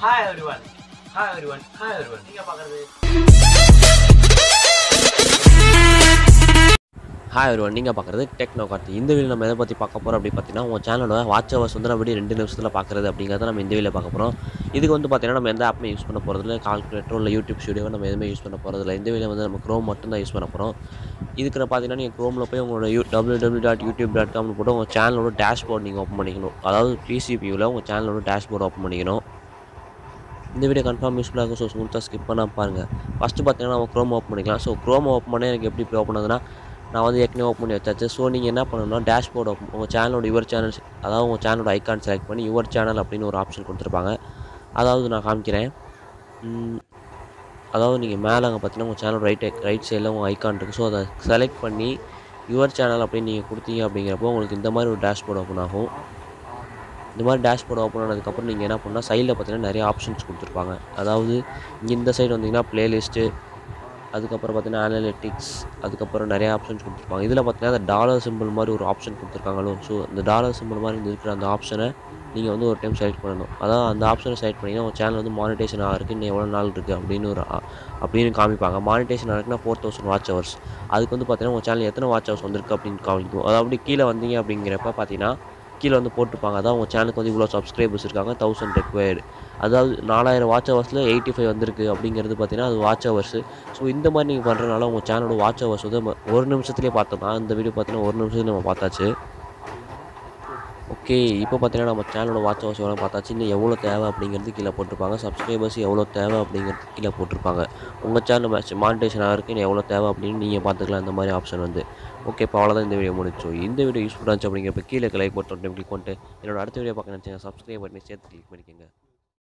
hi everyone hi everyone hi everyone நீங்க பாக்குறது hi ஒரு நீங்கள் பார்க்குறது டெக்னோ கார்த்தி இந்த வீடியோ நம்ம எதை பற்றி பார்க்க போகிறோம் அப்படி பார்த்தீங்கன்னா உங்கள் சேனலோட வாட்ச் ஹவர்ஸ் வந்து நம்ம ரெண்டு நிமிஷத்தில் பார்க்குறது அப்படிங்கிறத நம்ம இந்த வீடியோ பார்க்க போகிறோம் இதுக்கு வந்து பார்த்தீங்கன்னா நம்ம எந்த ஆப்புமே யூஸ் பண்ண போகிறதில்ல கால்குலேட்டரோ இல்லை யூடியூப் ஸ்டுடியோ நம்ம எதுவுமே யூஸ் பண்ண போகிறதில்ல இந்த வீடியோ வந்து நம்ம க்ரோம் மட்டும் தான் யூஸ் பண்ண போகிறோம் இதுக்கு நான் பார்த்தீங்கன்னா நீங்கள் க்ரோமில் போய் உங்களோட U W W dot YouTube dot காம்னு போட்டு உங்கள் சேனலோட டேஷ்போர்ட் நீங்கள் ஓப்பன் பண்ணிக்கணும் அதாவது பிசிபியூவில் உங்கள் சேனலோட டேஷ்போர்ட் ஓப்பன் பண்ணிக்கணும் இந்த வீடியோ கன்ஃபார்ம் யூஸ்ஃபுல்லாக இருக்கும் ஸோ ஸ்மூத்தாக ஸ்கிப் பண்ணால் பாருங்கள் ஃபஸ்ட்டு பார்த்தீங்கன்னா நம்ம க்ரோம் ஓப்பன் பண்ணிக்கலாம் ஸோ க்ரோம் ஓப்பன் பண்ணி எனக்கு எப்படி ஓப்பன் ஆகுதுன்னா நான் வந்து ஏற்கனவே ஓப்பன் பண்ணி வச்சாச்சு ஸோ நீங்கள் என்ன பண்ணணும்னா டேஷ்போர்ட் ஓப்பன் உங்கள் சேனலோட யுவர் சேனல் அதாவது உங்கள் சேனலோட ஐக்கான் செலக்ட் பண்ணி யுவர் சேனல் அப்படின்னு ஒரு ஆப்ஷன் கொடுத்துருப்பாங்க அதாவது நான் காமிக்கிறேன் ம், அதாவது நீங்கள் மேலே அங்கே பார்த்தீங்கன்னா உங்கள் சேனல் ரைட் ரைட் சைடில் உங்கள் ஐக்கான் இருக்குது ஸோ அதை செலக்ட் பண்ணி யுவர் சேனல் அப்படின்னு நீங்கள் கொடுத்தீங்க அப்படிங்கிறப்போ உங்களுக்கு இந்த மாதிரி ஒரு டேஷ்போர்ட் ஓப்பன் ஆகும் இந்த மாதிரி டேஷ்போர்ட் ஓப்பன் ஆனதுக்கப்புறம் நீங்கள் என்ன பண்ணால் சைடில் பார்த்தீங்கன்னா நிறைய ஆப்ஷன்ஸ் கொடுத்துருப்பாங்க அதாவது இங்கே இந்த சைடு வந்தீங்கன்னா ப்ளேலிஸ்ட்டு அதுக்கப்புறம் பார்த்தீங்கன்னா அனலிட்டிக்ஸ் அதுக்கப்புறம் நிறைய ஆப்ஷன்ஸ் கொடுத்துருப்பாங்க இதில் பார்த்தீங்கன்னா அந்த டாலர் சிம்பிள் மாதிரி ஒரு ஆப்ஷன் கொடுத்துருக்காங்களோ ஸோ அந்த டாலர் சிம்பிள் மாதிரி இந்த இருக்கிற அந்த ஆப்ஷனை நீங்கள் வந்து ஒரு டைம் செலக்ட் பண்ணணும் அதாவது அந்த ஆப்ஷனை செலக்ட் பண்ணிங்கன்னா உங்கள் சேனல் வந்து மானிட்டேஷன் ஆகிறதுக்கு இன்னும் எவ்வளோ நாள் இருக்குது அப்படின்னு ஒரு ஆ- அப்படின்னு காமிப்பாங்க மானிட்டேஷன் ஆகிறதுக்குனா ஃபோர் தௌசண்ட் வாட்ச் ஹவர்ஸ் அதுக்கு வந்து பார்த்தீங்கன்னா உங்கள் சேனல் எத்தனை வாட்ச் ஹவர்ஸ் வந்திருக்கு அப்படின்னு காமிக்கும் அதாவது அப்படி கீழே வந்தீங்க அப்படிங்கிறப்ப பார்த்தீங்கன்னா கீழே வந்து போட்டுப்பாங்க அதான் உங்கள் சேனலுக்கு வந்து இவ்வளோ சப்ஸ்கிரைபர்ஸ் இருக்காங்க தௌசண்ட் ரெக்வயர்டு அதாவது நாலாயிரம் வாட்ச் ஹவர்ஸில் எயிட்டி ஃபைவ் வந்திருக்கு அப்படிங்கிறது பார்த்தீங்கன்னா அது வாட்ச் ஹவர்ஸ் ஸோ இந்த மாதிரி நீங்கள் பண்ணுறதுனால உங்கள் சேனலோட வாட்ச் ஹவர்ஸ் வந்து நம்ம ஒரு நிமிஷத்துலேயே பார்த்தோம்னா இந்த வீடியோ பார்த்தீங்கன்னா ஒரு நிமிஷத்துல நம்ம பார்த்தாச்சு ஓகே இப்போ பார்த்தீங்கன்னா நம்ம சேனலோட வாட்ச் ஹவர்ஸ் எவ்வளோ பார்த்தாச்சு இன்னும் எவ்வளோ தேவை அப்படிங்கிறது கீழே போட்டிருப்பாங்க சப்ஸ்கிரைபர்ஸ் எவ்வளோ தேவை அப்படிங்கிறது கீழே போட்டிருப்பாங்க உங்கள் சேனல் மானிட்டேஷன் ஆகிறதுக்கு இன்னும் எவ்வளோ தேவை அப்படின்னு நீங்கள் பார்த்துக்கலாம் இந்த மாதிரி ஆப்ஷன் வந்து ஓகே இப்போ அவ்வளோதான் இந்த வீடியோ முடிச்சோ இந்த வீடியோ யூஸ்ஃபுல்லாக இருந்துச்சு அப்படிங்கிறப்ப கீழே லைக் பட்டன் கிளிக் பண்ணிட்டு என்னோட அடுத்த வீடியோ பார்க்க நினச்சிங்க சப்ஸ்கிரைப் பண்ணி சேர்த்து கிளிக் பண்ணிக்கோங்க